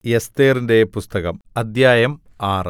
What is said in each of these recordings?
എസ്ഥേറിന്റെ പുസ്തകം അദ്ധ്യായം ആറ്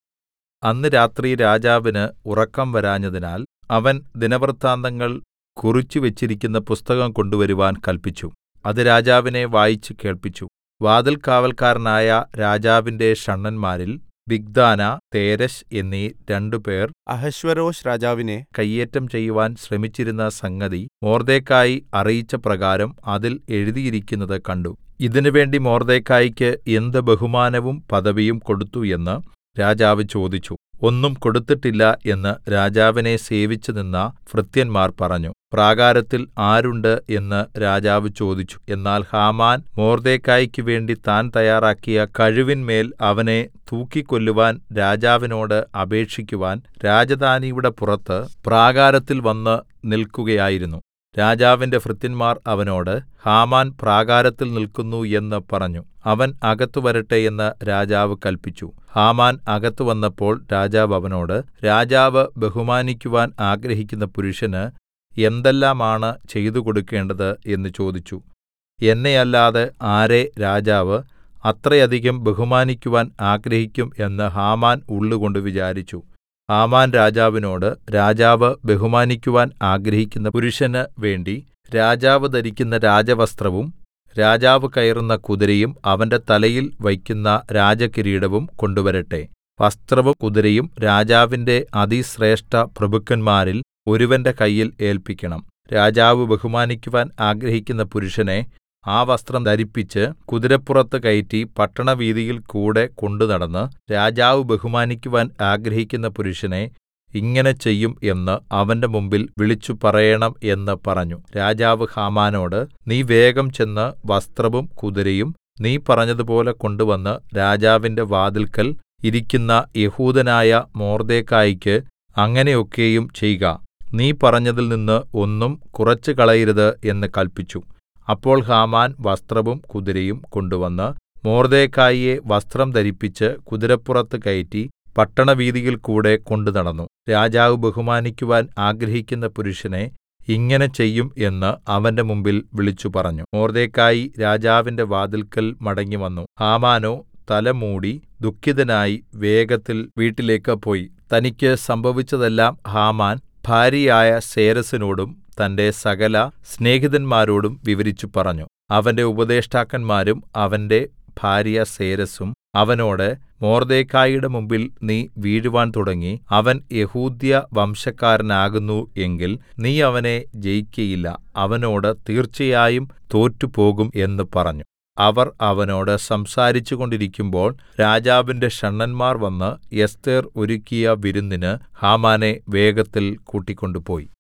അന്ന് രാത്രി രാജാവിന് ഉറക്കം വരാഞ്ഞതിനാൽ അവൻ ദിനവൃത്താന്തങ്ങൾ കുറിച്ചുവച്ചിരിക്കുന്ന പുസ്തകം കൊണ്ടുവരുവാൻ കല്പിച്ചു അത് രാജാവിനെ വായിച്ചു കേൾപ്പിച്ചു വാതിൽകാവല്ക്കാരനായ രാജാവിന്റെ ഷണ്ഡന്മാരിൽ ബിഗ്ദ്ധാനാ തേരെശ് എന്നീ രണ്ടുപേർ അഹശ്വേരോശ് രാജാവിനെ കയ്യേറ്റം ചെയ്യുവാൻ ശ്രമിച്ചിരുന്ന സംഗതി മൊർദെഖായി അറിയിച്ച പ്രകാരം അതിൽ എഴുതിയിരിക്കുന്നത് കണ്ടു ഇതിനുവേണ്ടി മൊർദെഖായിക്ക് എന്ത് ബഹുമാനവും പദവിയും കൊടുത്തു എന്ന് രാജാവ് ചോദിച്ചു ഒന്നും കൊടുത്തിട്ടില്ല എന്ന് രാജാവിനെ സേവിച്ചുനിന്ന ഭൃത്യന്മാർ പറഞ്ഞു പ്രാകാരത്തിൽ ആരുണ്ട് എന്ന് രാജാവ് ചോദിച്ചു എന്നാൽ ഹാമാൻ മൊർദെഖായിക്ക് വേണ്ടി താൻ തയ്യാറാക്കിയ കഴുവിന്മേൽ അവനെ തൂക്കിക്കൊല്ലുവാൻ രാജാവിനോട് അപേക്ഷിക്കുവാൻ രാജധാനിയുടെ പുറത്ത് പ്രാകാരത്തിൽ വന്ന് നിൽക്കുകയായിരുന്നു രാജാവിന്റെ ഭൃത്യന്മാർ അവനോട് ഹാമാൻ പ്രാകാരത്തിൽ നിൽക്കുന്നു എന്ന് പറഞ്ഞു അവൻ അകത്ത് വരട്ടെ എന്ന് രാജാവ് കല്പിച്ചു ഹാമാൻ അകത്ത് വന്നപ്പോൾ രാജാവ് അവനോട് രാജാവ് ബഹുമാനിക്കുവാൻ ആഗ്രഹിക്കുന്ന പുരുഷന് എന്തെല്ലാമാണ് ചെയ്തുകൊടുക്കേണ്ടത് എന്ന് ചോദിച്ചു എന്നെ അല്ലാതെ ആരെ രാജാവ് അത്രയധികം ബഹുമാനിക്കുവാൻ ആഗ്രഹിക്കും എന്ന് ഹാമാൻ ഉള്ളുകൊണ്ട് വിചാരിച്ചു ഹാമാൻ രാജാവിനോട് രാജാവ് ബഹുമാനിക്കുവാൻ ആഗ്രഹിക്കുന്ന പുരുഷന് വേണ്ടി രാജാവ് ധരിക്കുന്ന രാജവസ്ത്രവും രാജാവ് കയറുന്ന കുതിരയും അവന്റെ തലയിൽ വയ്ക്കുന്ന രാജകിരീടവും കൊണ്ടുവരട്ടെ വസ്ത്രവും കുതിരയും രാജാവിന്റെ അതിശ്രേഷ്ഠ പ്രഭുക്കന്മാരിൽ ഒരുവന്റെ കയ്യിൽ ഏല്പിക്കണം രാജാവ് ബഹുമാനിക്കുവാൻ ആഗ്രഹിക്കുന്ന പുരുഷനെ ആ വസ്ത്രം ധരിപ്പിച്ച് കുതിരപ്പുറത്ത് കയറ്റി പട്ടണവീഥിയിൽ കൂടെ കൊണ്ടുനടന്ന് രാജാവ് ബഹുമാനിക്കുവാൻ ആഗ്രഹിക്കുന്ന പുരുഷനെ ഇങ്ങനെ ചെയ്യും എന്ന് അവന്റെ മുമ്പിൽ വിളിച്ചു പറയണം എന്ന് പറഞ്ഞു രാജാവ് ഹാമാനോട് നീ വേഗം ചെന്ന് വസ്ത്രവും കുതിരയും നീ പറഞ്ഞതുപോലെ കൊണ്ടുവന്ന് രാജാവിന്റെ വാതിൽക്കൽ ഇരിക്കുന്ന യഹൂദനായ മൊർദെഖായിക്ക് അങ്ങനെയൊക്കെയും ചെയ്ക നീ പറഞ്ഞതിൽ നിന്ന് ഒന്നും കുറച്ചുകളയരുത് എന്ന് കല്പിച്ചു അപ്പോൾ ഹാമാൻ വസ്ത്രവും കുതിരയും കൊണ്ടുവന്ന് മൊർദെഖായിയെ വസ്ത്രം ധരിപ്പിച്ച് കുതിരപ്പുറത്ത് കയറ്റി പട്ടണവീഥിയിൽ കൂടെ കൊണ്ടുനടന്നു രാജാവ് ബഹുമാനിക്കുവാൻ ആഗ്രഹിക്കുന്ന പുരുഷനെ ഇങ്ങനെ ചെയ്യും എന്ന് അവന്റെ മുമ്പിൽ വിളിച്ചു പറഞ്ഞു മൊർദെഖായി രാജാവിന്റെ വാതിൽക്കൽ മടങ്ങിവന്നു ഹാമാനോ തലമൂടി ദുഃഖിതനായി വേഗത്തിൽ വീട്ടിലേക്ക് പോയി തനിക്ക് സംഭവിച്ചതെല്ലാം ഹാമാൻ ഭാര്യയായ സേരസിനോടും തന്റെ സകല സ്നേഹിതന്മാരോടും വിവരിച്ചു പറഞ്ഞു അവന്റെ ഉപദേഷ്ടാക്കന്മാരും അവന്റെ ഭാര്യ സേരസും അവനോട് മൊർദെഖായിയുടെ മുമ്പിൽ നീ വീഴുവാൻ തുടങ്ങി അവൻ യെഹൂദ്യ വംശക്കാരനാകുന്നു എങ്കിൽ നീ അവനെ ജയിക്കയില്ല അവനോട് തീർച്ചയായും തോറ്റുപോകും എന്ന് പറഞ്ഞു അവർ അവനോട് സംസാരിച്ചുകൊണ്ടിരിക്കുമ്പോൾ രാജാവിന്റെ ഷണ്ഡന്മാർ വന്ന് എസ്ഥേർ ഒരുക്കിയ വിരുന്നിന് ഹാമാനെ വേഗത്തിൽ കൂട്ടിക്കൊണ്ടുപോയി